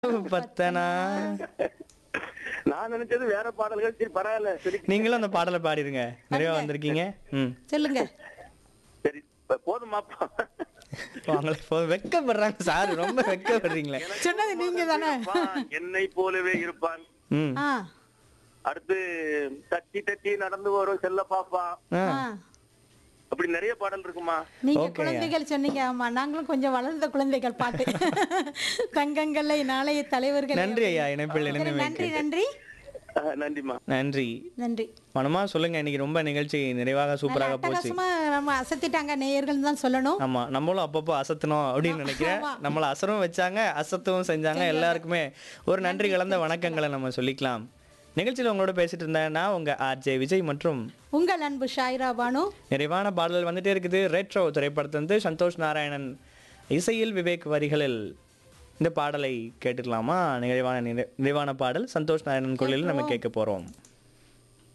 பத்தனா நான் நினைச்சது வேற பாடல்கள் சரி பரவாயில்ல சரி நீங்களும் அந்த பாடலை பாடிருங்க நிறைவா வந்திருக்கீங்க ம் சொல்லுங்க சரி இப்ப போதுமாப்பா அவங்கள இப்போ வெக்கப்படுறாங்க சார் ரொம்ப வெக்கப்படுறீங்களே சொன்னது நீங்க தானே இருப்பான், என்னை போலவே இருப்பான் ம் ஆ அடுத்து தட்டி தட்டி நடந்து வரும் செல்ல பாப்பா ஆ ஆ அப்படி நிறைய பாடல் இருக்குமா நீங்க ஓகேங்க. குழந்தைகள் சொன்னீங்க ஆமா நாங்களும் கொஞ்சம் வளர்ந்த குழந்தைகள் பாட்டு தங்கங்களை நாளைய தலைவர்கள் நன்றி ஐயா இணைப்பில் சரி, இணைந்து நன்றி நன்றி அஹ், நன்றிம்மா நன்றி நன்றி மனமா சொல்லுங்க இன்னைக்கு ரொம்ப நிகழ்ச்சி நிறைவாக சூப்பராக போச்சு அட்டகாசமா நம்ம அசத்திட்டாங்க நேயர்கள் தான் சொல்லணும் ஆமா நம்மளும் அப்பப்போ அசத்தணும் அப்படின்னு நினைக்கிறேன் ஆமா. நம்மள அசரும் வச்சாங்க அசத்தவும் செஞ்சாங்க எல்லாருக்குமே ஒரு நன்றி கலந்த வணக்கங்களை நம்ம சொல்லிக்கலாம் நிகழ்ச்சியில் உங்களோட பேசிட்டு இருந்தேன் நான் உங்க ஆர்ஜே விஜய் மற்றும் உங்கள் அன்பு ஷாயிரா பானு நிறைவான பாடல்கள் வந்துட்டே இருக்குது ரெட்ரோ திரைப்படத்திலிருந்து சந்தோஷ் நாராயணன் இசையில் விவேக் வரிகளில் இந்த பாடலை கேட்டுக்கலாமா நிறைவான நிறை- நிறைவான பாடல் சந்தோஷ் நாராயணன் குரலில் நம்ம கேட்க போறோம்